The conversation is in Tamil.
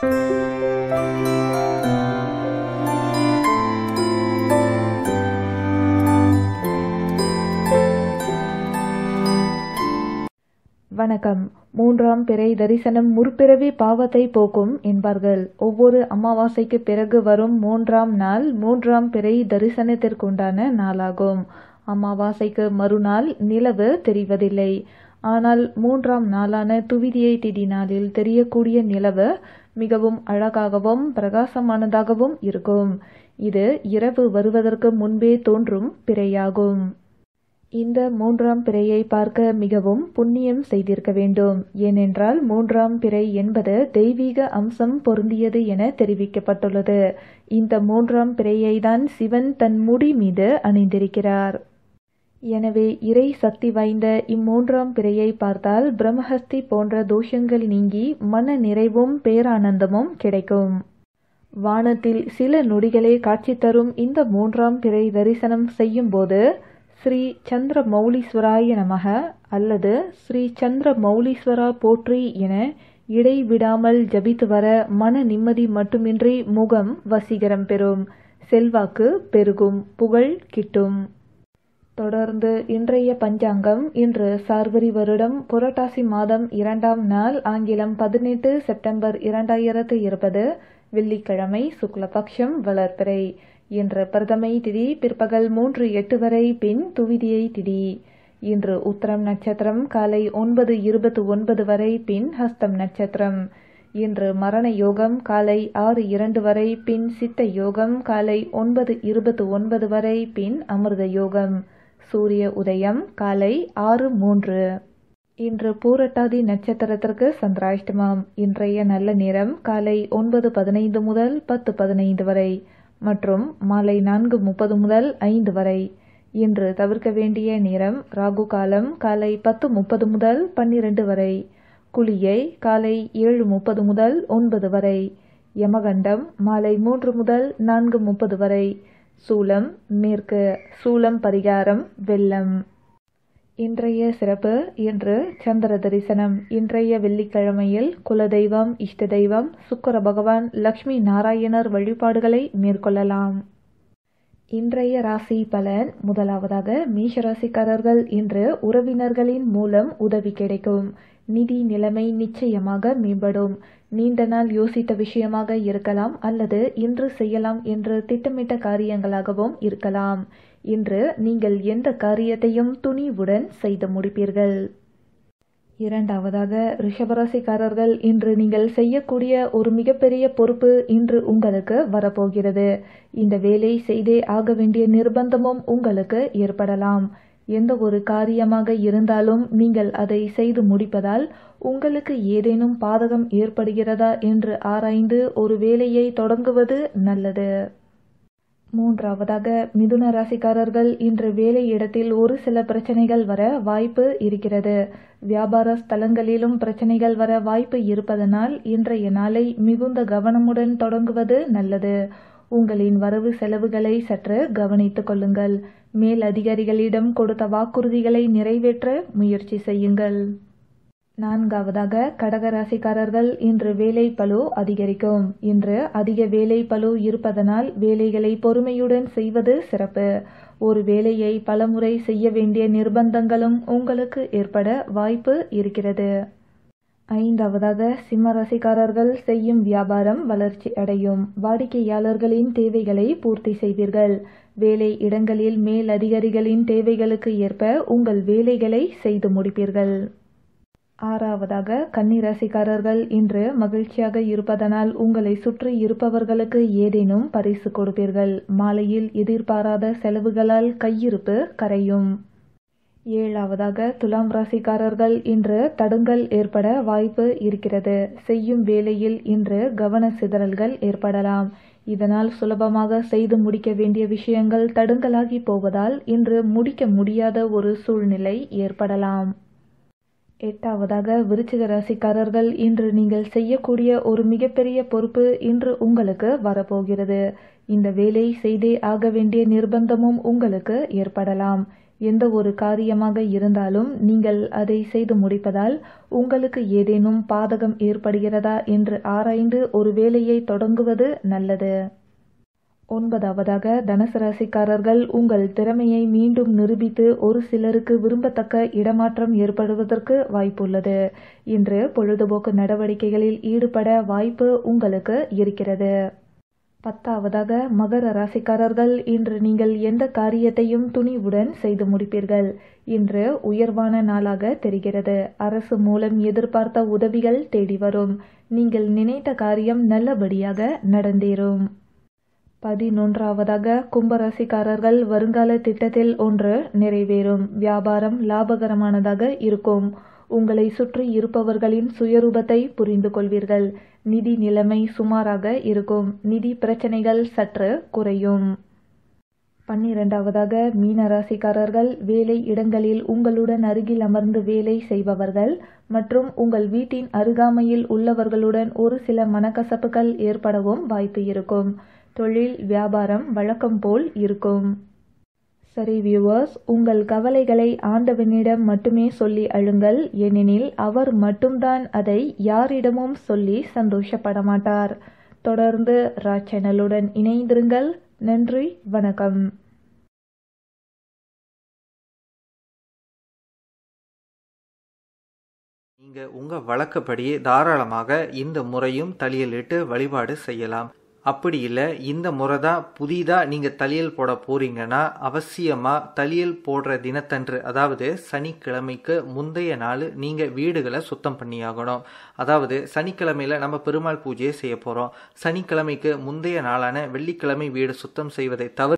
வணக்கம் மூன்றாம் பிறை தரிசனம் முற்பிறவி பாவத்தை போக்கும் என்பார்கள் ஒவ்வொரு அமாவாசைக்கு பிறகு வரும் மூன்றாம் நாள் மூன்றாம் பிறை தரிசனத்திற்குண்டான நாளாகும் அமாவாசைக்கு மறுநாள் நிலவு தெரிவதில்லை ஆனால் மூன்றாம் நாளான துவிதியை திதி நாளில் தெரியக்கூடிய நிலவு மிகவும் அழகாகவும் பிரகாசமானதாகவும் இருக்கும் இது இரவு வருவதற்கு முன்பே தோன்றும் பிறையாகும் இந்த மூன்றாம் பிறையை பார்க்க மிகவும் புண்ணியம் செய்திருக்க வேண்டும் ஏனென்றால் மூன்றாம் பிறை என்பது தெய்வீக அம்சம் பொருந்தியது என தெரிவிக்கப்பட்டுள்ளது இந்த மூன்றாம் பிறையை தான் சிவன் தன் முடி மீது அணிந்திருக்கிறார் எனவே இறை சக்தி வாய்ந்த இம்மூன்றாம் பிறையை பார்த்தால் பிரம்மஹஸ்தி போன்ற தோஷங்கள் நீங்கி மன நிறைவும் பேரானந்தமும் கிடைக்கும் வானத்தில் சில நொடிகளே காட்சி தரும் இந்த மூன்றாம் பிறை தரிசனம் செய்யும்போது ஸ்ரீ சந்திர மௌலீஸ்வராய நமக அல்லது ஸ்ரீ சந்திர மௌலீஸ்வரா போற்றி என இடைவிடாமல் ஜபித்து வர மன நிம்மதி மட்டுமின்றி முகம் வசீகரம் பெறும் செல்வாக்கு பெருகும் புகழ் கிட்டும் தொடர்ந்து இன்றைய பஞ்சாங்கம் இன்று சார்வரி வருடம் புரட்டாசி மாதம் இரண்டாம் நாள் ஆங்கிலம் பதினெட்டு செப்டம்பர் இரண்டாயிரத்து இருபது வெள்ளிக்கிழமை சுக்லபக்ஷம் வளர்பிறை இன்று பிரதமை திதி பிற்பகல் மூன்று எட்டு வரை பின் துவிதியை திதி இன்று உத்தரம் நட்சத்திரம் காலை ஒன்பது இருபத்து ஒன்பது வரை பின் ஹஸ்தம் நட்சத்திரம் இன்று மரண யோகம் காலை ஆறு இரண்டு வரை பின் சித்த யோகம் காலை ஒன்பது இருபத்து ஒன்பது வரை பின் அமிர்த யோகம் சூரிய உதயம் காலை ஆறு மூன்று இன்று பூரட்டாதி நட்சத்திரத்திற்கு சந்திராஷ்டமம் இன்றைய நல்ல நேரம் காலை ஒன்பது பதினைந்து முதல் பத்து பதினைந்து வரை மற்றும் மாலை நான்கு முப்பது முதல் ஐந்து வரை இன்று தவிர்க்க வேண்டிய நேரம் ராகு காலம் காலை பத்து முப்பது முதல் பன்னிரண்டு வரை குளியை காலை ஏழு முப்பது முதல் ஒன்பது வரை யமகண்டம் மாலை மூன்று முதல் நான்கு முப்பது வரை சூலம் மேற்கு சூலம் பரிகாரம் வெள்ளம் இன்றைய சிறப்பு இன்று சந்திர தரிசனம் இன்றைய வெள்ளிக்கிழமையில் குலதெய்வம் இஷ்ட தெய்வம் சுக்கர பகவான் லக்ஷ்மி நாராயணர் வழிபாடுகளை மேற்கொள்ளலாம் இன்றைய ராசி பலன் முதலாவதாக மேஷராசிக்காரர்கள் இன்று உறவினர்களின் மூலம் உதவி கிடைக்கும் நிதி நிலைமை நிச்சயமாக மேம்படும் நீண்ட நாள் யோசித்த விஷயமாக இருக்கலாம் அல்லது இன்று செய்யலாம் என்று திட்டமிட்ட காரியங்களாகவும் இருக்கலாம் இன்று நீங்கள் எந்த காரியத்தையும் துணிவுடன் செய்து முடிப்பீர்கள் இரண்டாவதாக ரிஷபராசிக்காரர்கள் இன்று நீங்கள் செய்யக்கூடிய ஒரு மிகப்பெரிய பொறுப்பு இன்று உங்களுக்கு வரப்போகிறது இந்த வேலை செய்தே ஆக வேண்டிய நிர்பந்தமும் உங்களுக்கு ஏற்படலாம் எந்த ஒரு காரியமாக இருந்தாலும் நீங்கள் அதை செய்து முடிப்பதால் உங்களுக்கு ஏதேனும் பாதகம் ஏற்படுகிறதா என்று ஆராய்ந்து ஒரு வேலையை தொடங்குவது நல்லது மூன்றாவதாக மிதுன ராசிக்காரர்கள் இன்று வேலை இடத்தில் ஒரு சில பிரச்சனைகள் வர வாய்ப்பு இருக்கிறது வியாபார ஸ்தலங்களிலும் பிரச்சனைகள் வர வாய்ப்பு இருப்பதனால் இன்றைய நாளை மிகுந்த கவனமுடன் தொடங்குவது நல்லது உங்களின் வரவு செலவுகளை சற்று கவனித்துக் கொள்ளுங்கள் மேல் அதிகாரிகளிடம் கொடுத்த வாக்குறுதிகளை நிறைவேற்ற முயற்சி செய்யுங்கள் நான்காவதாக கடகராசிக்காரர்கள் இன்று வேலை பளு அதிகரிக்கும் இன்று அதிக வேலை பளு இருப்பதனால் வேலைகளை பொறுமையுடன் செய்வது சிறப்பு ஒரு வேலையை பலமுறை செய்ய வேண்டிய நிர்பந்தங்களும் உங்களுக்கு ஏற்பட வாய்ப்பு இருக்கிறது ஐந்தாவதாக சிம்ம ராசிக்காரர்கள் செய்யும் வியாபாரம் வளர்ச்சி அடையும் வாடிக்கையாளர்களின் தேவைகளை பூர்த்தி செய்வீர்கள் வேலை இடங்களில் மேல் அதிகாரிகளின் தேவைகளுக்கு ஏற்ப உங்கள் வேலைகளை செய்து முடிப்பீர்கள் ஆறாவதாக கன்னிராசிக்காரர்கள் இன்று மகிழ்ச்சியாக இருப்பதனால் உங்களை சுற்றி இருப்பவர்களுக்கு ஏதேனும் பரிசு கொடுப்பீர்கள் மாலையில் எதிர்பாராத செலவுகளால் கையிருப்பு கரையும் ஏழாவதாக துலாம் ராசிக்காரர்கள் இன்று தடுங்கல் ஏற்பட வாய்ப்பு இருக்கிறது செய்யும் வேலையில் இன்று கவன சிதறல்கள் ஏற்படலாம் இதனால் சுலபமாக செய்து முடிக்க வேண்டிய விஷயங்கள் தடுங்கலாகி போவதால் இன்று முடிக்க முடியாத ஒரு சூழ்நிலை ஏற்படலாம் எட்டாவதாக விருச்சிக ராசிக்காரர்கள் இன்று நீங்கள் செய்யக்கூடிய ஒரு மிகப்பெரிய பொறுப்பு இன்று உங்களுக்கு வரப்போகிறது இந்த வேலை செய்தே ஆக வேண்டிய நிர்பந்தமும் உங்களுக்கு ஏற்படலாம் எந்த ஒரு காரியமாக இருந்தாலும் நீங்கள் அதை செய்து முடிப்பதால் உங்களுக்கு ஏதேனும் பாதகம் ஏற்படுகிறதா என்று ஆராய்ந்து ஒரு வேலையை தொடங்குவது நல்லது ஒன்பதாவதாக தனுசு ராசிக்காரர்கள் உங்கள் திறமையை மீண்டும் நிரூபித்து ஒரு சிலருக்கு விரும்பத்தக்க இடமாற்றம் ஏற்படுவதற்கு வாய்ப்புள்ளது இன்று பொழுதுபோக்கு நடவடிக்கைகளில் ஈடுபட வாய்ப்பு உங்களுக்கு இருக்கிறது பத்தாவதாக மகர ராசிக்காரர்கள் இன்று நீங்கள் எந்த காரியத்தையும் துணிவுடன் செய்து முடிப்பீர்கள் இன்று உயர்வான நாளாக தெரிகிறது அரசு மூலம் எதிர்பார்த்த உதவிகள் தேடி வரும் நீங்கள் நினைத்த காரியம் நல்லபடியாக நடந்தேறும் பதினொன்றாவதாக கும்பராசிக்காரர்கள் வருங்கால திட்டத்தில் ஒன்று நிறைவேறும் வியாபாரம் லாபகரமானதாக இருக்கும் உங்களை சுற்றி இருப்பவர்களின் சுயரூபத்தை புரிந்து கொள்வீர்கள் நிதி நிலைமை சுமாராக இருக்கும் நிதி பிரச்சனைகள் சற்று குறையும் பன்னிரெண்டாவதாக மீன ராசிக்காரர்கள் வேலை இடங்களில் உங்களுடன் அருகில் அமர்ந்து வேலை செய்பவர்கள் மற்றும் உங்கள் வீட்டின் அருகாமையில் உள்ளவர்களுடன் ஒரு சில மனக்கசப்புகள் ஏற்படவும் வாய்ப்பு இருக்கும் தொழில் வியாபாரம் வழக்கம் போல் இருக்கும் சரி வியூவர்ஸ் உங்கள் கவலைகளை ஆண்டவனிடம் மட்டுமே சொல்லி அழுங்கள் ஏனெனில் அவர் மட்டும்தான் அதை யாரிடமும் சொல்லி சந்தோஷப்பட மாட்டார் தொடர்ந்து ரா சேனலுடன் இணைந்திருங்கள் நன்றி வணக்கம் நீங்கள் உங்கள் வழக்கப்படியே தாராளமாக இந்த முறையும் தளியலிட்டு வழிபாடு செய்யலாம் அப்படி இல்லை இந்த முறை தான் புதிதாக நீங்கள் தளியல் போட போறீங்கன்னா அவசியமாக தளியல் போடுற தினத்தன்று அதாவது சனிக்கிழமைக்கு முந்தைய நாள் நீங்கள் வீடுகளை சுத்தம் பண்ணியாகணும் அதாவது சனிக்கிழமையில் நம்ம பெருமாள் பூஜையை செய்ய போகிறோம் சனிக்கிழமைக்கு முந்தைய நாளான வெள்ளிக்கிழமை வீடு சுத்தம் செய்வதை தவிர